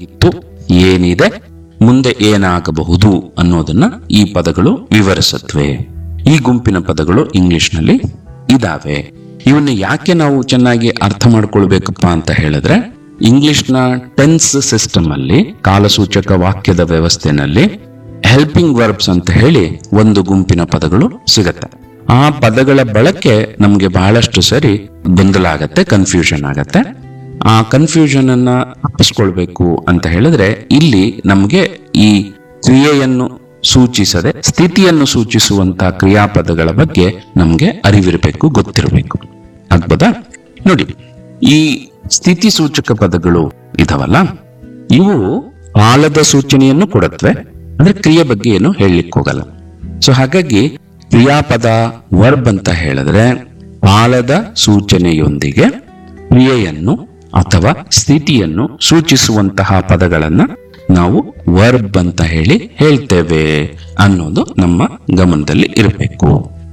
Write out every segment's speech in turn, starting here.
ಇತ್ತು ಏನಿದೆ ಮುಂದೆ ಏನಾಗಬಹುದು ಅನ್ನೋದನ್ನ ಈ ಪದಗಳು ವಿವರಿಸುತ್ತವೆ ಈ ಗುಂಪಿನ ಪದಗಳು ಇಂಗ್ಲಿಷ್ನಲ್ಲಿ ಇದಾವೆ ಇವನ್ನ ಯಾಕೆ ನಾವು ಚೆನ್ನಾಗಿ ಅರ್ಥ ಮಾಡ್ಕೊಳ್ಬೇಕಪ್ಪ ಅಂತ ಹೇಳಿದ್ರೆ ಇಂಗ್ಲಿಷ್ನ ಟೆನ್ಸ್ ಸಿಸ್ಟಮ್ ಅಲ್ಲಿ ಕಾಲಸೂಚಕ ವಾಕ್ಯದ ವ್ಯವಸ್ಥೆನಲ್ಲಿ ಹೆಲ್ಪಿಂಗ್ ವರ್ಬ್ಸ್ ಅಂತ ಹೇಳಿ ಒಂದು ಗುಂಪಿನ ಪದಗಳು ಸಿಗತ್ತೆ ಆ ಪದಗಳ ಬಳಕೆ ನಮಗೆ ಬಹಳಷ್ಟು ಸರಿ ಗೊಂದಲ ಆಗತ್ತೆ ಕನ್ಫ್ಯೂಷನ್ ಆಗತ್ತೆ ಆ ಕನ್ಫ್ಯೂಷನ್ ಅನ್ನ ತಪ್ಪಿಸ್ಕೊಳ್ಬೇಕು ಅಂತ ಹೇಳಿದ್ರೆ ಇಲ್ಲಿ ನಮಗೆ ಈ ಕ್ರಿಯೆಯನ್ನು ಸೂಚಿಸದೆ ಸ್ಥಿತಿಯನ್ನು ಸೂಚಿಸುವಂತಹ ಕ್ರಿಯಾಪದಗಳ ಬಗ್ಗೆ ನಮಗೆ ಅರಿವಿರಬೇಕು ಗೊತ್ತಿರಬೇಕು ಆಗ್ಬೋದಾ ನೋಡಿ ಈ ಸ್ಥಿತಿ ಸೂಚಕ ಪದಗಳು ಇದಾವಲ್ಲ ಇವು ಕಾಲದ ಸೂಚನೆಯನ್ನು ಕೊಡತ್ವೆ ಅಂದ್ರೆ ಕ್ರಿಯೆ ಬಗ್ಗೆ ಏನು ಹೇಳಲಿಕ್ಕೆ ಹೋಗಲ್ಲ ಸೊ ಹಾಗಾಗಿ ಕ್ರಿಯಾಪದ ವರ್ಬ್ ಅಂತ ಹೇಳಿದ್ರೆ ಕಾಲದ ಸೂಚನೆಯೊಂದಿಗೆ ಕ್ರಿಯೆಯನ್ನು ಅಥವಾ ಸ್ಥಿತಿಯನ್ನು ಸೂಚಿಸುವಂತಹ ಪದಗಳನ್ನ ನಾವು ವರ್ಬ್ ಅಂತ ಹೇಳಿ ಹೇಳ್ತೇವೆ ಅನ್ನೋದು ನಮ್ಮ ಗಮನದಲ್ಲಿ ಇರಬೇಕು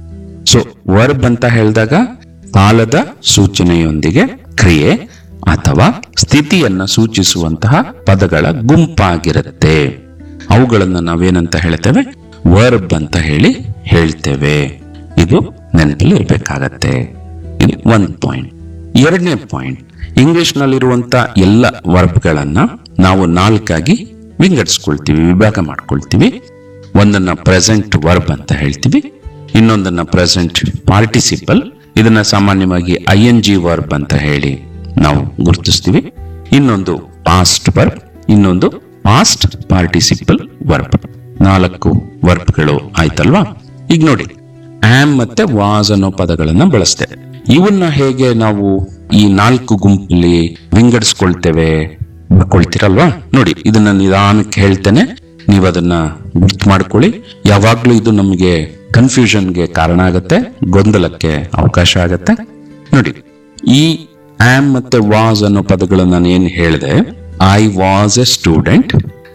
ಸೊ ವರ್ಬ್ ಅಂತ ಹೇಳಿದಾಗ ಕಾಲದ ಸೂಚನೆಯೊಂದಿಗೆ ಕ್ರಿಯೆ ಅಥವಾ ಸ್ಥಿತಿಯನ್ನ ಸೂಚಿಸುವಂತಹ ಪದಗಳ ಗುಂಪಾಗಿರುತ್ತೆ ಅವುಗಳನ್ನು ನಾವೇನಂತ ಹೇಳ್ತೇವೆ ವರ್ಬ್ ಅಂತ ಹೇಳಿ ಹೇಳ್ತೇವೆ ಇದು ನೆನಪಲ್ಲಿ ಇರಬೇಕಾಗತ್ತೆ ಇದು ಒಂದ್ ಪಾಯಿಂಟ್ ಎರಡನೇ ಪಾಯಿಂಟ್ ಇಂಗ್ಲಿಷ್ ನಲ್ಲಿರುವಂತ ಎಲ್ಲ ವರ್ಬ್ಗಳನ್ನ ನಾವು ನಾಲ್ಕಾಗಿ ವಿಂಗಡಿಸ್ಕೊಳ್ತೀವಿ ವಿಭಾಗ ಮಾಡ್ಕೊಳ್ತೀವಿ ಒಂದನ್ನ ಪ್ರೆಸೆಂಟ್ ವರ್ಬ್ ಅಂತ ಹೇಳ್ತೀವಿ ಇನ್ನೊಂದನ್ನ ಪ್ರೆಸೆಂಟ್ ಪಾರ್ಟಿಸಿಪಲ್ ಇದನ್ನ ಸಾಮಾನ್ಯವಾಗಿ ಐ ಎನ್ ಜಿ ವರ್ಬ್ ಅಂತ ಹೇಳಿ ನಾವು ಗುರುತಿಸ್ತೀವಿ ಇನ್ನೊಂದು ಪಾಸ್ಟ್ ವರ್ಬ್ ಇನ್ನೊಂದು ಪಾಸ್ಟ್ ಪಾರ್ಟಿಸಿಪಲ್ ವರ್ಬ್ ನಾಲ್ಕು ವರ್ಬ್ಗಳು ಆಯ್ತಲ್ವಾ ಈಗ ನೋಡಿ ಆಮ್ ಮತ್ತೆ ವಾಸ್ ಅನ್ನೋ ಪದಗಳನ್ನ ಬಳಸ್ತೇವೆ ಇವನ್ನ ಹೇಗೆ ನಾವು ಈ ನಾಲ್ಕು ಗುಂಪಲ್ಲಿ ವಿಂಗಡಿಸ್ಕೊಳ್ತೇವೆ ಬರ್ಕೊಳ್ತೀರಲ್ವಾ ನೋಡಿ ಇದನ್ನ ನಿಧಾನಕ್ಕೆ ಹೇಳ್ತೇನೆ ನೀವು ಅದನ್ನ ಗುರ್ತು ಮಾಡ್ಕೊಳ್ಳಿ ಯಾವಾಗ್ಲೂ ಇದು ನಮಗೆ ಕನ್ಫ್ಯೂಷನ್ಗೆ ಕಾರಣ ಆಗತ್ತೆ ಗೊಂದಲಕ್ಕೆ ಅವಕಾಶ ಆಗತ್ತೆ ನೋಡಿ ಈ ಆಮ್ ಮತ್ತೆ ವಾಸ್ ಅನ್ನೋ ಪದಗಳನ್ನ ನಾನು ಏನ್ ಹೇಳಿದೆ I was a student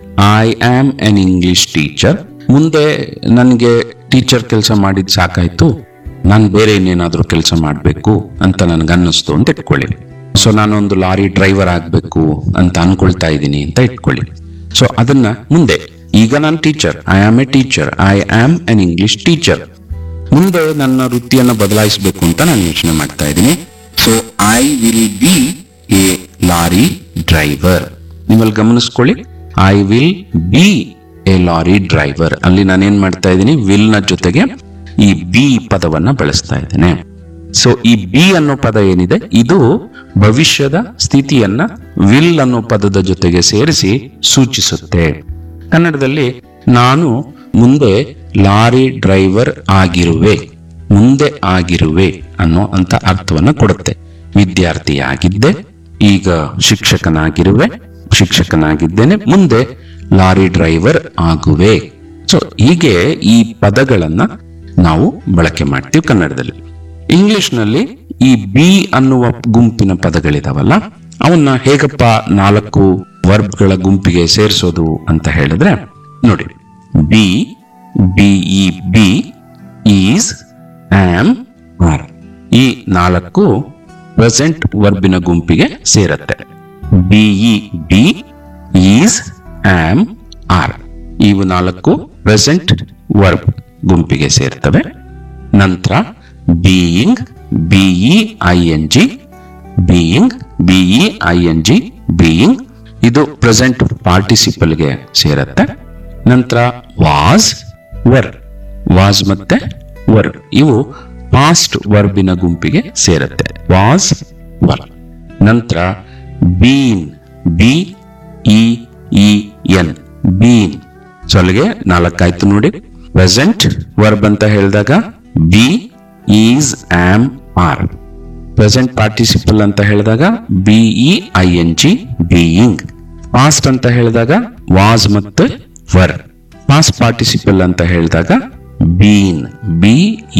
I am an English teacher ಮುಂದೆ ನನಗೆ ಟೀಚರ್ ಕೆಲಸ ಮಾಡಿದ್ ಸಾಕಾಯ್ತು ನಾನು ಬೇರೆ ಇನ್ನೇನಾದ್ರೂ ಕೆಲಸ ಮಾಡಬೇಕು ಅಂತ ನನ್ಗೆ ಅನ್ನಿಸ್ತು ಅಂತ ಇಟ್ಕೊಳ್ಳಿ ಸೊ ನಾನೊಂದು ಲಾರಿ ಡ್ರೈವರ್ ಆಗಬೇಕು ಅಂತ ಅನ್ಕೊಳ್ತಾ ಇದ್ದೀನಿ ಅಂತ ಇಟ್ಕೊಳ್ಳಿ ಸೊ ಅದನ್ನ ಮುಂದೆ ಈಗ ನಾನು teacher I am a teacher I am an English teacher ಮುಂದೆ ನನ್ನ ವೃತ್ತಿಯನ್ನು ಬದಲಾಯಿಸಬೇಕು ಅಂತ ನಾನು ಯೋಚನೆ ಮಾಡ್ತಾ ಇದ್ದೀನಿ so I will be a lorry driver ನೀವಲ್ಲಿ ಗಮನಿಸ್ಕೊಳ್ಳಿ I will be a lorry driver ಅಲ್ಲಿ ನಾನೇನ್ ಮಾಡ್ತಾ ಇದ್ದೀನಿ ವಿಲ್ ನ ಜೊತೆಗೆ ಈ ಬಿ ಪದವನ್ನ ಬಳಸ್ತಾ ಇದ್ದೇನೆ ಸೊ ಈ ಬಿ ಅನ್ನೋ ಪದ ಏನಿದೆ ಇದು ಭವಿಷ್ಯದ ಸ್ಥಿತಿಯನ್ನ ವಿಲ್ ಅನ್ನೋ ಪದದ ಜೊತೆಗೆ ಸೇರಿಸಿ ಸೂಚಿಸುತ್ತೆ ಕನ್ನಡದಲ್ಲಿ ನಾನು ಮುಂದೆ ಲಾರಿ ಡ್ರೈವರ್ ಆಗಿರುವೆ ಮುಂದೆ ಆಗಿರುವೆ ಅನ್ನೋ ಅಂತ ಅರ್ಥವನ್ನ ಕೊಡುತ್ತೆ ವಿದ್ಯಾರ್ಥಿಯಾಗಿದ್ದೆ ಈಗ ಶಿಕ್ಷಕನಾಗಿರುವೆ ಶಿಕ್ಷಕನಾಗಿದ್ದೇನೆ ಮುಂದೆ ಲಾರಿ ಡ್ರೈವರ್ ಆಗುವೆ ಸೊ ಹೀಗೆ ಈ ಪದಗಳನ್ನ ನಾವು ಬಳಕೆ ಮಾಡ್ತೀವಿ ಕನ್ನಡದಲ್ಲಿ ಇಂಗ್ಲಿಷ್ ನಲ್ಲಿ ಈ ಬಿ ಅನ್ನುವ ಗುಂಪಿನ ಪದಗಳಿದಾವಲ್ಲ ಅವನ್ನ ಹೇಗಪ್ಪ ನಾಲ್ಕು ವರ್ಬ್ಗಳ ಗುಂಪಿಗೆ ಸೇರಿಸೋದು ಅಂತ ಹೇಳಿದ್ರೆ ನೋಡಿ be B E be is am are ಈ ನಾಲ್ಕು ಪ್ರೆಸೆಂಟ್ ವರ್ಬಿನ ಗುಂಪಿಗೆ ಸೇರತ್ತೆ B E be is am are ಇವು ನಾಲ್ಕು ಪ್ರೆಸೆಂಟ್ ವರ್ಬ್ ಗುಂಪಿಗೆ ಸೇರ್ತವೆ ನಂತರ being B E I N G being B E I N G being ಇದು ಪ್ರೆಸೆಂಟ್ ಪಾರ್ಟಿಸಿಪಲ್ಗೆ ಸೇರತ್ತೆ ನಂತರ ವಾಸ್ ವರ್ ವಾಸ್ ಮತ್ತೆ ವರ್ಬ್ ಇವು ಪಾಸ್ಟ್ ವರ್ಬಿನ ಗುಂಪಿಗೆ ಸೇರುತ್ತೆ ವಾಸ್ ವರ್ ನಂತರ been B E E N been so ಅಲ್ಲಿಗೆ ನಾಲ್ಕಾಯ್ತು ನೋಡಿ ಪ್ರೆಸೆಂಟ್ ವರ್ಬ್ ಅಂತ ಹೇಳಿದಾಗ be is am are present participle ಅಂತ ಹೇಳಿದಾಗ B E I N G being past ಅಂತ ಹೇಳಿದಾಗ ವಾಸ್ ಮತ್ತು ವರ್ ಪಾಸ್ಟ್ ಪಾರ್ಟಿಸಿಪಲ್ ಅಂತ ಹೇಳಿದಾಗ been B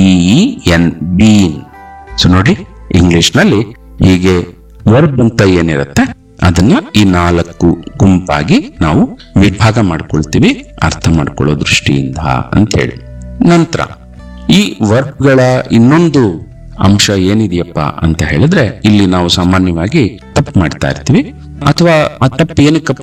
N been so ನೋಡಿ ಇಂಗ್ಲಿಷ್ ನಲ್ಲಿ ಹೀಗೆ ವರ್ಬ್ ಅಂತ ಏನಿರುತ್ತೆ ಅದನ್ನ ಈ ನಾಲ್ಕು ಗುಂಪಾಗಿ ನಾವು ವಿಭಾಗ ಮಾಡ್ಕೊಳ್ತೀವಿ ಅರ್ಥ ಮಾಡ್ಕೊಳ್ಳೋ ದೃಷ್ಟಿಯಿಂದ ಅಂತ ಹೇಳಿ ನಂತರ ಈ ವರ್ಬ್ಗಳ ಇನ್ನೊಂದು ಅಂಶ ಏನಿದೆಯಪ್ಪ ಅಂತ ಹೇಳಿದ್ರೆ ಇಲ್ಲಿ ನಾವು ಸಾಮಾನ್ಯವಾಗಿ ತಪ್ಪು ಮಾಡ್ತಾ ಇರ್ತೀವಿ ಅಥವಾ ಆ ತಪ್ಪು ಏನಕ್ಕಪ್ಪ